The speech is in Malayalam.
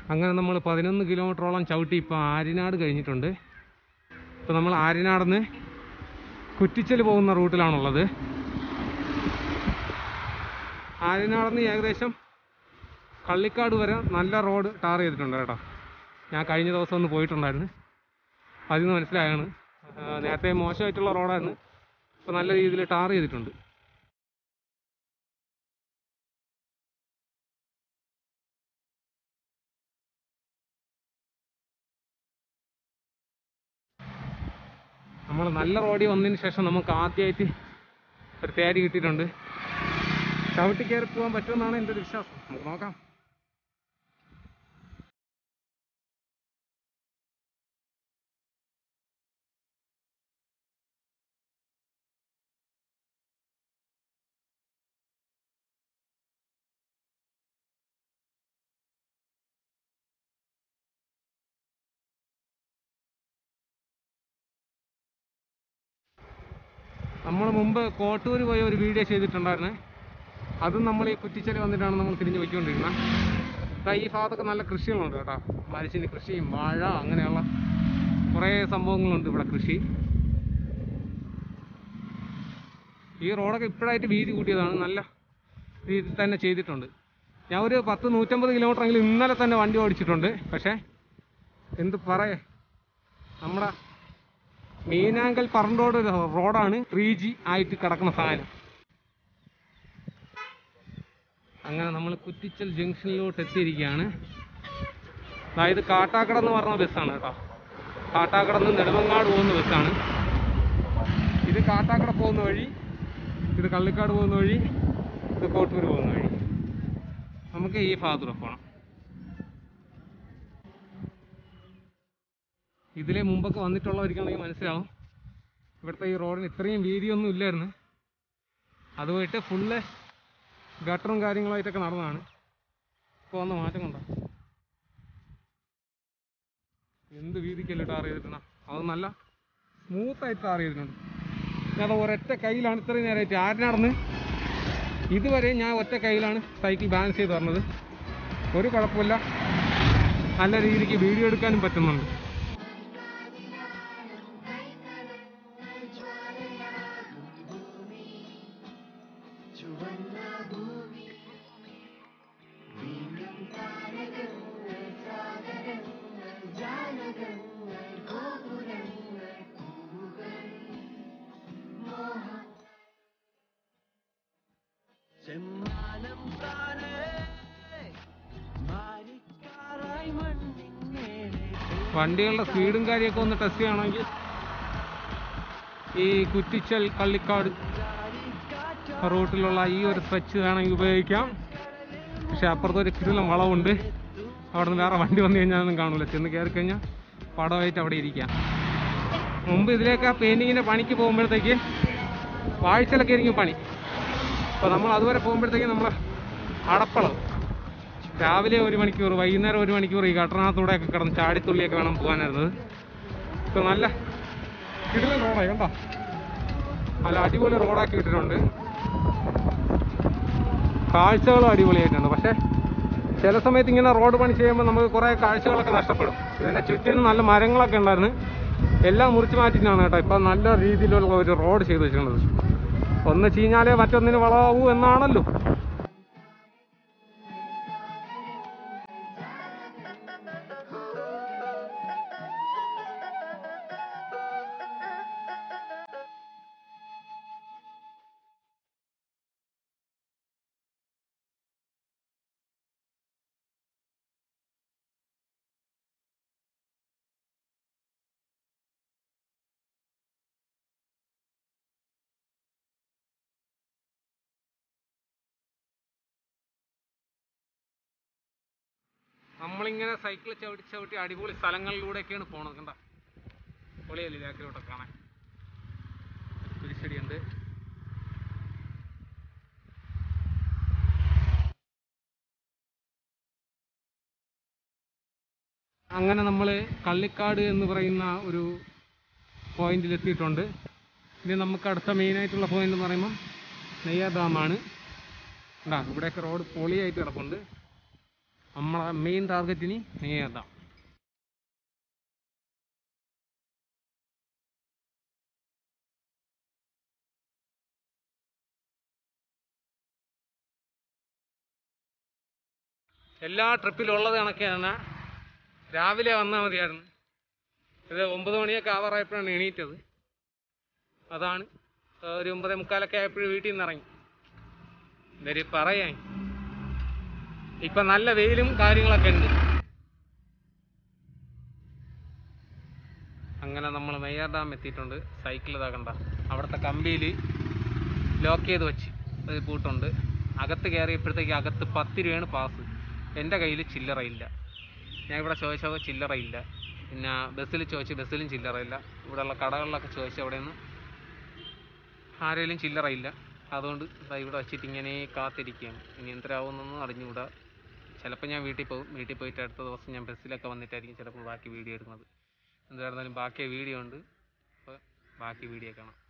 അങ്ങനെ നമ്മൾ പതിനൊന്ന് കിലോമീറ്ററോളം ചവിട്ടി ഇപ്പോൾ ആര്യനാട് കഴിഞ്ഞിട്ടുണ്ട് ഇപ്പോൾ നമ്മൾ ആര്യനാടുന്ന് കുറ്റിച്ചൽ പോകുന്ന റൂട്ടിലാണുള്ളത് ആര്യനാടുന്ന് ഏകദേശം കള്ളിക്കാട് വരെ നല്ല റോഡ് ടാർ ചെയ്തിട്ടുണ്ട് കേട്ടോ ഞാൻ കഴിഞ്ഞ ദിവസം ഒന്ന് പോയിട്ടുണ്ടായിരുന്നു അതിൽ നിന്ന് മനസ്സിലായാണ് ആ, നേരത്തെ മോശമായിട്ടുള്ള റോഡായിരുന്നു ഇപ്പോൾ നല്ല രീതിയിൽ ടാർ ചെയ്തിട്ടുണ്ട് നമ്മൾ നല്ല റോഡിൽ വന്നതിന് ശേഷം നമുക്ക് ആദ്യമായിട്ട് ഒരു തേര് കിട്ടിയിട്ടുണ്ട് ചവിട്ടി കയറി പോകാൻ പറ്റുമെന്നാണ് എൻ്റെ ഒരു വിശ്വാസം നമുക്ക് നോക്കാം നമ്മൾ മുമ്പ് കോട്ടൂർ പോയ ഒരു വീഡിയോ ചെയ്തിട്ടുണ്ടായിരുന്നേ അതും നമ്മൾ ഈ കുറ്റിച്ചല് വന്നിട്ടാണ് നമ്മൾ തിരിഞ്ഞ് പോയിക്കൊണ്ടിരിക്കുന്നത് ദാ ഈ ഭാഗത്തൊക്കെ നല്ല കൃഷികളുണ്ട് കേട്ടോ മരിച്ചിന് കൃഷിയും വാഴ അങ്ങനെയുള്ള കുറേ സംഭവങ്ങളുണ്ട് ഇവിടെ കൃഷി ഈ റോഡൊക്കെ ഇപ്പോഴായിട്ട് വീതി കൂട്ടിയതാണ് നല്ല രീതിയിൽ തന്നെ ചെയ്തിട്ടുണ്ട് ഞാൻ ഒരു പത്ത് നൂറ്റമ്പത് കിലോമീറ്റർ എങ്കിലും ഇന്നലെ തന്നെ വണ്ടി ഓടിച്ചിട്ടുണ്ട് പക്ഷേ എന്ത് പറയേ നമ്മുടെ മീനാങ്കൽ പറണ്ടോട് റോഡാണ് ത്രീ ജി ആയിട്ട് കിടക്കുന്ന സാധനം അങ്ങനെ നമ്മൾ കുറ്റിച്ചൽ ജംഗ്ഷനിലോട്ട് എത്തിയിരിക്കുകയാണ് അതായത് കാട്ടാക്കട എന്ന് പറഞ്ഞ ബസ്സാണ് കേട്ടോ കാട്ടാക്കട നിന്ന് നെടുമങ്ങാട് പോകുന്ന ബസ്സാണ് ഇത് കാട്ടാക്കട പോകുന്ന വഴി ഇത് കള്ളിക്കാട് പോകുന്ന വഴി ഇത് കോട്ടൂർ പോകുന്ന വഴി നമുക്ക് ഈ ഭാഗത്തൂടെ പോകണം ഇതിലെ മുമ്പൊക്കെ വന്നിട്ടുള്ളവർക്കാണെങ്കിൽ മനസ്സിലാവും ഇവിടുത്തെ ഈ റോഡിന് ഇത്രയും വീതിയൊന്നും ഇല്ലായിരുന്നു അത് പോയിട്ട് ഫുള്ള് ഗട്ടറും കാര്യങ്ങളായിട്ടൊക്കെ നടന്നതാണ് ഇപ്പോൾ വന്ന മാറ്റം കൊണ്ടോ എന്ത് വീതിക്കല്ലേ ടാർ ചെയ്തിട്ടുണ്ട അത് നല്ല സ്മൂത്തായിട്ട് ടാർ ചെയ്തിട്ടുണ്ട് ഞാൻ അത് ഒരൊറ്റ കയ്യിലാണ് ഇത്രയും നേരമായിട്ട് ആരിനടന്ന് ഇതുവരെ ഞാൻ ഒറ്റ കയ്യിലാണ് സൈക്കിൾ ബാലൻസ് ചെയ്ത് പറഞ്ഞത് ഒരു കുഴപ്പമില്ല നല്ല രീതിക്ക് വീഡിയോ എടുക്കാനും പറ്റുന്നുണ്ട് ചെമ്മാനം താനേ മാരിക്കാറായി മണ്ണിങ്ങേലെ വണ്ടികളുടെ സ്പീഡും കാര്യമൊക്കെ ഒന്ന് ടെസ്റ്റ് ചെയ്യണമെങ്കിൽ ഈ കുറ്റിച്ചൽ കള്ളിക്കാട് റൂട്ടിലുള്ള ഈ ഒരു സ്ട്രെച്ച് വേണമെങ്കിൽ ഉപയോഗിക്കാം പക്ഷെ അപ്പുറത്ത് ഒരു കിടിലം വളവുണ്ട് അവിടെ നിന്ന് വേറെ വണ്ടി വന്നു കഴിഞ്ഞാൽ ഒന്നും കാണില്ല ചെന്ന് കയറി കഴിഞ്ഞാൽ പടമായിട്ട് അവിടെ ഇരിക്കാം മുമ്പ് ഇതിലേക്ക് ആ പെയിൻറ്റിങ്ങിൻ്റെ പണിക്ക് പോകുമ്പോഴത്തേക്ക് വാഴ്ചയിലൊക്കെ ആയിരിക്കും പണി അപ്പോൾ നമ്മൾ അതുവരെ പോകുമ്പോഴത്തേക്ക് നമ്മൾ അടപ്പളം രാവിലെ ഒരു മണിക്കൂർ വൈകുന്നേരം ഒരു മണിക്കൂർ ഈ കട്ടറിനകത്തൂടെയൊക്കെ കിടന്ന് ചാടിത്തുള്ളിയൊക്കെ വേണം പോകാനായിരുന്നത് ഇപ്പോൾ നല്ല കിടിലൻ റോഡായി കണ്ടോ നല്ല അടിപൊളി റോഡാക്കി ഇട്ടിട്ടുണ്ട് കാഴ്ചകളും അടിപൊളിയായിട്ടുണ്ട് പക്ഷേ ചില സമയത്ത് ഇങ്ങനെ റോഡ് പണി ചെയ്യുമ്പോൾ നമുക്ക് കുറേ കാഴ്ചകളൊക്കെ നഷ്ടപ്പെടും ഇതിൻ്റെ ചുറ്റിനും നല്ല മരങ്ങളൊക്കെ ഉണ്ടായിരുന്നു എല്ലാം മുറിച്ച് മാറ്റിയിട്ടാണ് കേട്ടോ ഇപ്പം നല്ല രീതിയിലുള്ള ഒരു റോഡ് ചെയ്ത് വെച്ചിട്ടുള്ളത് ഒന്ന് ചീഞ്ഞാലേ മറ്റൊന്നിന് വളമാവൂ എന്നാണല്ലോ നമ്മളിങ്ങനെ സൈക്കിൾ ചവിട്ടി ചവിട്ടി അടിപൊളി സ്ഥലങ്ങളിലൂടെയൊക്കെയാണ് പോണത് കണ്ട പൊളിയല്ലേ ബാക്കിലോട്ടൊക്കെ കാണാൻ കുരിശടിയുണ്ട് അങ്ങനെ നമ്മൾ കള്ളിക്കാട് എന്ന് പറയുന്ന ഒരു പോയിന്റിൽ എത്തിയിട്ടുണ്ട് ഇനി നമുക്ക് അടുത്ത മെയിനായിട്ടുള്ള പോയിന്റ് എന്ന് പറയുമ്പം നെയ്യാർ ഡാമാണ് ഉണ്ടാ ഇവിടെയൊക്കെ റോഡ് പൊളിയായിട്ട് കിടപ്പുണ്ട് നമ്മളെ മെയിൻ ടാർഗറ്റിന് നീങ്ങാം എല്ലാ ട്രിപ്പിലും ഉള്ളത് കണക്കെയാണ് രാവിലെ വന്നാൽ മതിയായിരുന്നു ഇത് ഒമ്പത് മണിയൊക്കെ ആവാറായപ്പോഴാണ് എണീറ്റത് അതാണ് ഒരു ഒമ്പതേ മുക്കാലൊക്കെ ആയപ്പോഴും വീട്ടിൽ നിന്ന് ഇറങ്ങി എന്തായാലും പറയാൻ ഇപ്പൊ നല്ല വെയിലും കാര്യങ്ങളൊക്കെ ഉണ്ട് അങ്ങനെ നമ്മൾ നെയ്യാർ ഡാം എത്തിയിട്ടുണ്ട് സൈക്കിൾ ഇതാക്കണ്ട അവിടുത്തെ കമ്പിയിൽ ലോക്ക് ചെയ്ത് വെച്ച് ഒരു പൂട്ടുണ്ട് അകത്ത് കയറിയപ്പോഴത്തേക്ക് അകത്ത് പത്ത് രൂപയാണ് പാസ് എൻ്റെ കയ്യിൽ ചില്ലറയില്ല ഞാൻ ഇവിടെ ചോദിച്ചപ്പോൾ ചില്ലറയില്ല പിന്നെ ബസ്സിൽ ചോദിച്ചു ബസ്സിലും ചില്ലറയില്ല ഇവിടെയുള്ള കടകളിലൊക്കെ ചോദിച്ചു അവിടെ നിന്ന് ആരെങ്കിലും ചില്ലറയില്ല അതുകൊണ്ട് ദാ ഇവിടെ വെച്ചിട്ട് ഇങ്ങനെ കാത്തിരിക്കുകയാണ് ഇനി എന്തരാവുന്നൊന്നും അറിഞ്ഞുകൂടാ ചിലപ്പോൾ ഞാൻ വീട്ടിൽ പോകും വീട്ടിൽ പോയിട്ട് അടുത്ത ദിവസം ഞാൻ ബസ്സിലൊക്കെ വന്നിട്ടായിരിക്കും ചിലപ്പോൾ ബാക്കി വീഡിയോ എടുക്കുന്നത് എന്തായിരുന്നാലും ബാക്കി വീഡിയോ ഉണ്ട് അപ്പോൾ ബാക്കി വീഡിയോ കാണാം